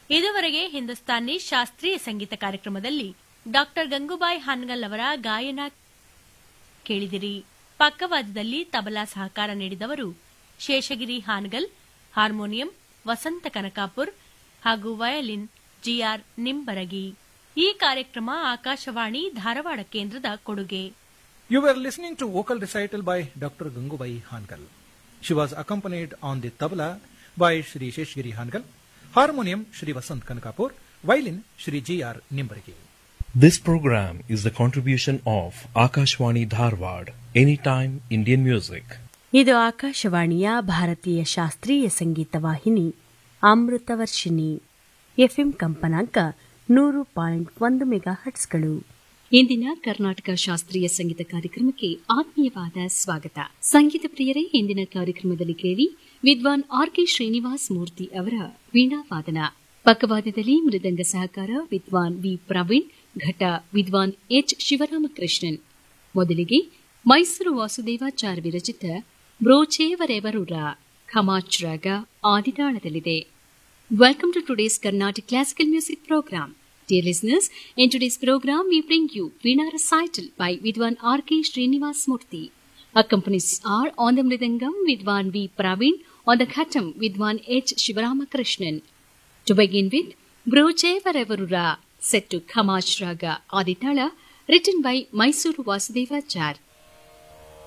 ಇದುವರೆಗೆ ಹಿಂದೂಸ್ತಾನಿ ಶಾಸ್ತ್ರೀಯ ಸಂಗೀತ ಕಾರ್ಯಕ್ರಮದಲ್ಲಿ ಡಾಕ್ಟರ್ ಗಂಗೂಬಾಯಿ ಹಾನ್ಗಲ್ ಅವರ ಗಾಯನ ಕೇಳಿದಿರಿ ಪಕ್ಕವಾದ್ಯದಲ್ಲಿ ತಬಲಾ ಸಹಕಾರ ನೀಡಿದವರು ಶೇಷಗಿರಿ ಹಾನ್ಗಲ್ ಹಾರ್ಮೋನಿಯಂ ವಸಂತ ಕನಕಾಪುರ್ ಹಾಗೂ ವಯಲಿನ್ ಜಿಆರ್ ನಿಂಬರಗಿ ಈ ಕಾರ್ಯಕ್ರಮ ಆಕಾಶವಾಣಿ ಧಾರವಾಡ ಕೇಂದ್ರದ ಕೊಡುಗೆ You were listening to vocal recital by Dr. Gangubai Hankal. She was accompanied on the tabla by Shri Sheshgiri Hankal, harmonium Shri Vasant Kankapur, violin Shri G.R. Nimbargi. This program is the contribution of Akashwani Dharwad, Anytime Indian Music. ಇದು ಆಕಾಶವಾಣಿಯ ಭಾರತೀಯ ಶಾಸ್ತ್ರೀಯ ಸಂಗೀತ ವಾಹಿನಿ Amritavarshini FM ಕಂಪನಾಂಕ ನೂರು point ಒಂದು mega ಹಟ್ಸ್ಗಳು ಇಂದಿನ ಕರ್ನಾಟಕ ಶಾಸ್ತ್ರೀಯ ಸಂಗೀತ ಕಾರ್ಯಕ್ರಮಕ್ಕೆ ಆತ್ಮೀಯವಾದ ಸ್ವಾಗತ ಸಂಗೀತ ಪ್ರಿಯರೇ ಇಂದಿನ ಕಾರ್ಯಕ್ರಮದಲ್ಲಿ ಕೇಳಿ ವಿದ್ವಾನ್ ಆರ್ ಕೆ ಶ್ರೀನಿವಾಸ್ ಮೂರ್ತಿ ಅವರ ವೀಣಾವಾದನ ಪಕ್ಕವಾದ್ಯದಲ್ಲಿ ಮೃದಂಗ ಸಹಕಾರ ವಿದ್ವಾನ್ ವಿ ಪ್ರವೀಣ್ ಘಟ ವಿದ್ವಾನ್ ಎಚ್ ಶಿವರಾಮಕೃಷ್ಣನ್ ಮೊದಲಿಗೆ Mysuru Vasudevacharya ವಿರಚಿತ ಬ್ರೋಚೇವರೆವರುರ ಖಮಾಚ್ರಾಗ ಆದಿತಾಳದಲ್ಲಿದೆ Welcome to today's Carnatic Classical Music Program. Dear listeners, in today's program we bring you Veena Recital by Vidwan R.K. Srinivas Murthy. Accompanies are on the Mridangam Vidwan V. Praveen, on the Khatam Vidwan H. Shivaramakrishnan. To begin with, Broche Varevarura, set to Kamash Raga Aditala, written by Mysuru Vasudevachar.